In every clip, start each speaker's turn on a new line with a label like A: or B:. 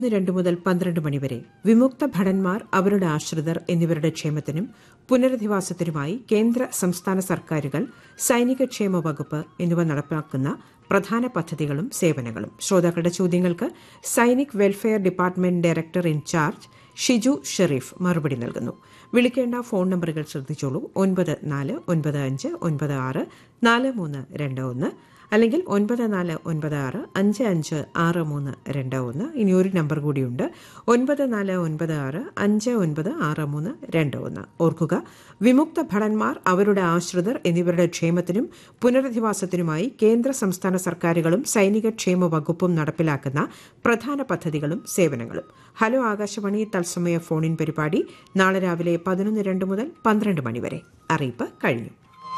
A: ഇന്ന് രണ്ട് മുതൽ പന്ത്രണ്ട് മണിവരെ വിമുക്ത ഭടന്മാർ അവരുടെ ആശ്രിതർ എന്നിവരുടെ ക്ഷേമത്തിനും പുനരധിവാസത്തിനുമായി കേന്ദ്ര സംസ്ഥാന സർക്കാരുകൾ സൈനിക ക്ഷേമ വകുപ്പ് എന്നിവ നടപ്പാക്കുന്ന പ്രധാന പദ്ധതികളും സേവനങ്ങളും ശ്രോതാക്കളുടെ ചോദ്യങ്ങൾക്ക് Sainik welfare department director incharge Shiju Shereef മറുപടി നൽകുന്നു വിളിക്കേണ്ട ഫോൺ നമ്പറുകൾ ശ്രദ്ധിച്ചോളൂ ഒൻപത് നാല് ഒൻപത് അഞ്ച് ഒൻപത് ആറ് നാല് മൂന്ന് രണ്ട് ഒന്ന് അല്ലെങ്കിൽ ഒൻപത് നാല് ഒൻപത് ആറ് അഞ്ച് അഞ്ച് ആറ് മൂന്ന് രണ്ട് ഒന്ന് ഇനി ഒരു നമ്പർ കൂടിയുണ്ട് ഒൻപത് നാല് ഒൻപത് ആറ് അഞ്ച് ഒൻപത് ആറ് മൂന്ന് രണ്ട് ഒന്ന് ഓർക്കുക വിമുക്ത ഭടന്മാർ അവരുടെ ആശ്രിതർ എന്നിവരുടെ ക്ഷേമത്തിനും പുനരധിവാസത്തിനുമായി കേന്ദ്ര സംസ്ഥാന സർക്കാരുകളും സൈനിക ക്ഷേമ വകുപ്പും നടപ്പിലാക്കുന്ന പ്രധാന പദ്ധതികളും സേവനങ്ങളും ഹലോ ആകാശവാണി തത്സമയ ഫോണിൻ പരിപാടി നാളെ രാവിലെ പതിനൊന്ന് രണ്ട് മുതൽ പന്ത്രണ്ട് മണിവരെ അറിയിപ്പ് കഴിഞ്ഞു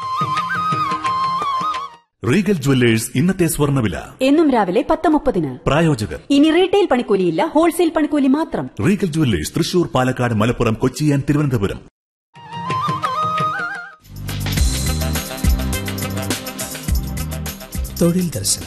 B: റീഗൽ ജുവല്ലേഴ്സ് ഇന്നത്തെ സ്വർണ്ണവില
C: എന്നും രാവിലെ പത്ത് മുപ്പതിന്
B: പ്രായോജകർ
C: ഇനി റീറ്റെയിൽ പണിക്കൂലിയില്ല ഹോൾസെയിൽ പണിക്കൂലി മാത്രം
B: Regal jewellers Thrissur Palakkad Malappuram Kochi and Thiruvananthapuram
D: തൊഴിൽ ദർശനം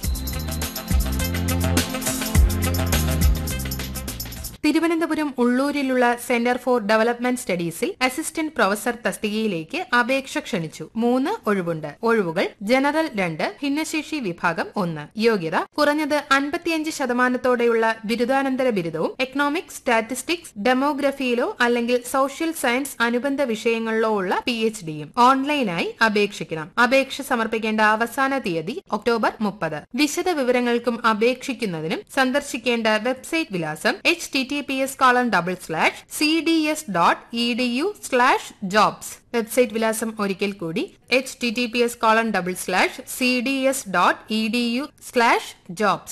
E: തിരുവനന്തപുരം ഉള്ളൂരിലുള്ള സെന്റർ ഫോർ ഡെവലപ്മെന്റ് സ്റ്റഡീസിൽ അസിസ്റ്റന്റ് പ്രൊഫസർ തസ്തികയിലേക്ക് അപേക്ഷ ക്ഷണിച്ചു മൂന്ന് ഒഴിവുണ്ട് ഒഴിവുകൾ ജനറൽ രണ്ട് ഭിന്നശേഷി വിഭാഗം ഒന്ന് യോഗ്യത കുറഞ്ഞത് അൻപത്തിയഞ്ച് ശതമാനത്തോടെയുള്ള ബിരുദാനന്തര ബിരുദവും എക്കണോമിക്സ് സ്റ്റാറ്റിസ്റ്റിക്സ് ഡെമോഗ്രഫിയിലോ അല്ലെങ്കിൽ സോഷ്യൽ സയൻസ് അനുബന്ധ വിഷയങ്ങളിലോ ഉള്ള പി എച്ച് ഡിയും ഓൺലൈനായി അപേക്ഷിക്കണം അപേക്ഷ സമർപ്പിക്കേണ്ട അവസാന തീയതി ഒക്ടോബർ മുപ്പത് വിശദ വിവരങ്ങൾക്കും അപേക്ഷിക്കുന്നതിനും സന്ദർശിക്കേണ്ട വെബ്സൈറ്റ് വിലാസം H T T P S colon double slash C D S dot E D U slash jobs website വിലാസം ഒരിക്കൽ കൂടി H T T P S colon double slash C D S dot E D U slash jobs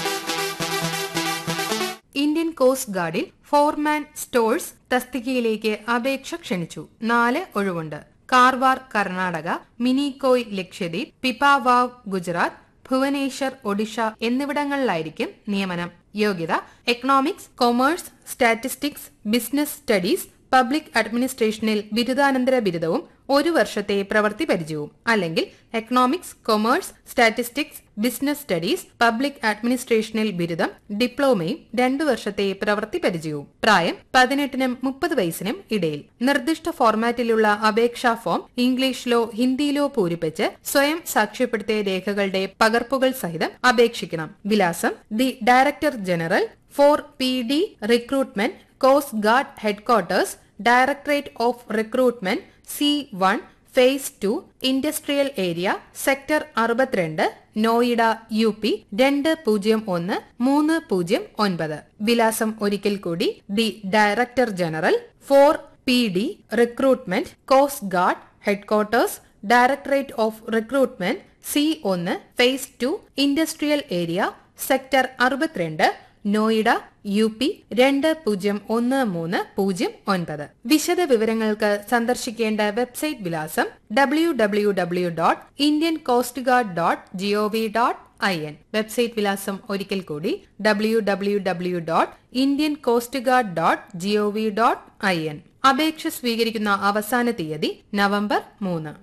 E: Indian coast ഗാർഡിൽ foreman stores തസ്തികയിലേക്ക് അപേക്ഷ ക്ഷണിച്ചു നാല് ഒഴിവുണ്ട് കാർവാർ കർണാടക മിനിക്കോയ് ലക്ഷദ്വീപ് പിപാവാവ് ഗുജറാത്ത് ഭുവനേശ്വർ ഒഡീഷ എന്നിവിടങ്ങളിലായിരിക്കും നിയമനം യോഗ്യത economics commerce statistics business studies public അഡ്മിനിസ്ട്രേഷനിൽ ബിരുദാനന്തര ബിരുദവും ഒരു വർഷത്തെ പ്രവൃത്തി പരിചയവും അല്ലെങ്കിൽ economics commerce statistics business studies public അഡ്മിനിസ്ട്രേഷനിൽ ബിരുദം ഡിപ്ലോമയും രണ്ടു വർഷത്തെ പ്രവൃത്തി പരിചയവും പ്രായം പതിനെട്ടിനും മുപ്പത് വയസ്സിനും ഇടയിൽ നിർദ്ദിഷ്ട ഫോർമാറ്റിലുള്ള അപേക്ഷാ ഫോം ഇംഗ്ലീഷിലോ ഹിന്ദിയിലോ പൂരിപ്പിച്ച് സ്വയം സാക്ഷ്യപ്പെടുത്തിയ രേഖകളുടെ പകർപ്പുകൾ സഹിതം അപേക്ഷിക്കണം വിലാസം the director general for P D recruitment coast guard headquarters directorate of recruitment C one phase two industrial area sector അറുപത്തിരണ്ട് നോയിഡ യു പി രണ്ട് പൂജ്യം ഒന്ന് മൂന്ന് പൂജ്യം ഒൻപത് വിലാസം ഒരിക്കൽ കൂടി the director general for P D recruitment coast guard headquarters directorate of recruitment C ഒന്ന് phase two industrial area sector അറുപത്തിരണ്ട് നോയിഡ യു പി രണ്ട് പൂജ്യം ഒന്ന് മൂന്ന് പൂജ്യം ഒൻപത് വിശദ വിവരങ്ങൾക്ക് സന്ദർശിക്കേണ്ട വെബ്സൈറ്റ് വിലാസം W W W dot Indian coast guard dot GOV dot I N website വിലാസം ഒരിക്കൽ കൂടി W W W dot Indian coast guard dot GOV dot I N അപേക്ഷ സ്വീകരിക്കുന്ന അവസാന തീയതി നവംബർ മൂന്ന്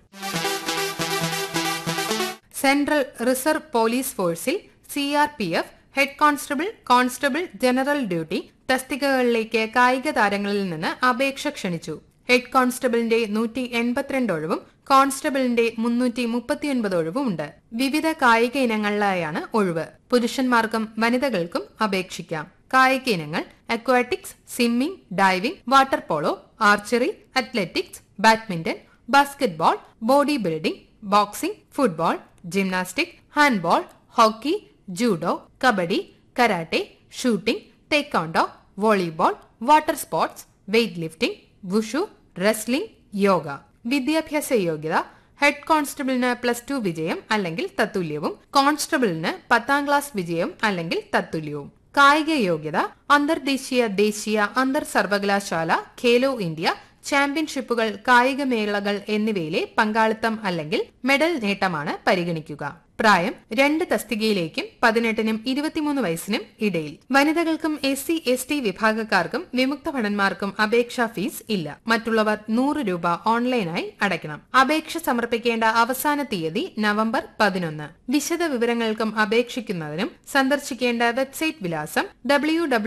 E: സെൻട്രൽ റിസർവ് പോലീസ് ഫോഴ്സിൽ C R P F head constable constable general duty തസ്തികകളിലേക്ക് കായിക താരങ്ങളിൽ നിന്ന് അപേക്ഷ ക്ഷണിച്ചു ഹെഡ് കോൺസ്റ്റബിളിന്റെ നൂറ്റി എൺപത്തിരണ്ട് ഒഴിവും കോൺസ്റ്റബിളിന്റെ മുന്നൂറ്റി മുപ്പത്തിയൊൻപത് ഒഴിവും ഉണ്ട് വിവിധ കായിക ഇനങ്ങളിലായാണ് ഒഴിവ് പുരുഷന്മാർക്കും വനിതകൾക്കും അപേക്ഷിക്കാം കായിക ഇനങ്ങൾ aquatics swimming diving water polo archery athletics badminton basketball body building boxing football gymnastic handball hockey judo kabaddi karate shooting taekwondo volleyball water sports weight lifting wushu wrestling yoga വിദ്യാഭ്യാസ യോഗ്യത ഹെഡ് കോൺസ്റ്റബിളിന് പ്ലസ് ടു വിജയം അല്ലെങ്കിൽ തത്തുല്യവും കോൺസ്റ്റബിളിന് പത്താം ക്ലാസ് വിജയം അല്ലെങ്കിൽ തത്തുല്യവും കായിക യോഗ്യത അന്തർദേശീയ ദേശീയ അന്തർ സർവകലാശാല ഖേലോ ഇന്ത്യ ചാമ്പ്യൻഷിപ്പുകൾ കായികമേളകൾ എന്നിവയിലെ പങ്കാളിത്തം അല്ലെങ്കിൽ മെഡൽ നേട്ടമാണ് പരിഗണിക്കുക പ്രായം രണ്ട് തസ്തികയിലേക്കും പതിനെട്ടിനും ഇരുപത്തിമൂന്ന് വയസ്സിനും ഇടയിൽ വനിതകൾക്കും എസ് സി എസ് ടി വിഭാഗക്കാർക്കും വിമുക്ത ഭടന്മാർക്കും അപേക്ഷാ ഫീസ് ഇല്ല മറ്റുള്ളവർ നൂറ് രൂപ ഓൺലൈനായി അടയ്ക്കണം അപേക്ഷ സമർപ്പിക്കേണ്ട അവസാന തീയതി നവംബർ പതിനൊന്ന് വിശദ വിവരങ്ങൾക്കും അപേക്ഷിക്കുന്നതിനും സന്ദർശിക്കേണ്ട വെബ്സൈറ്റ് വിലാസം ഡബ്ല്യു